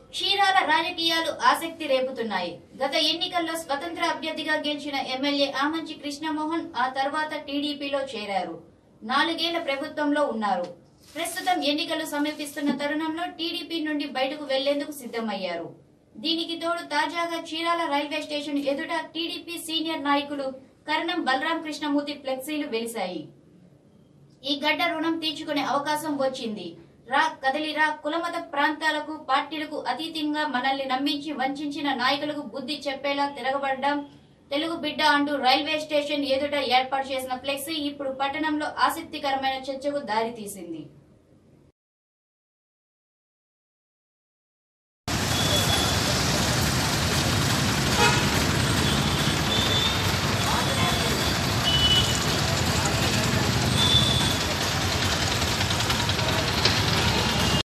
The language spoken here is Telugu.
క్షీరాల రాజకీయాలు ఆసక్తి రేపుతున్నాయి గత ఎన్నికల్లో స్వతంత్ర అభ్యర్థిగా గెలిచిన ఎమ్మెల్యే ఆమంచి కృష్ణమోహన్ ఆ తర్వాత టీడీపీలో చేరారు నాలుగేళ్ల ప్రభుత్వంలో ఉన్నారు ప్రస్తుతం ఎన్నికలు సమీపిస్తున్న తరుణంలో టీడీపీ నుండి బయటకు వెళ్లేందుకు సిద్ధమయ్యారు దీనికి తోడు తాజాగా చీరాల రైల్వే స్టేషన్ ఎదుట టీడీపీ సీనియర్ నాయకులు కరణం బలరాం కృష్ణమూర్తి ఫ్లెక్సీలు వెలిశాయి ఈ గడ్డ రుణం తీర్చుకునే అవకాశం వచ్చింది రా కదలిరా కులమత ప్రాంతాలకు పార్టీలకు అతీతంగా మనల్ని నమ్మించి వంచిన నాయకులకు బుద్ధి చెప్పేలా తిరగబడ్డాం తెలుగు బిడ్డ అంటూ రైల్వే స్టేషన్ ఎదుట ఏర్పాటు చేసిన ఫ్లెక్సీ ఇప్పుడు పట్టణంలో ఆసక్తికరమైన చర్చకు దారితీసింది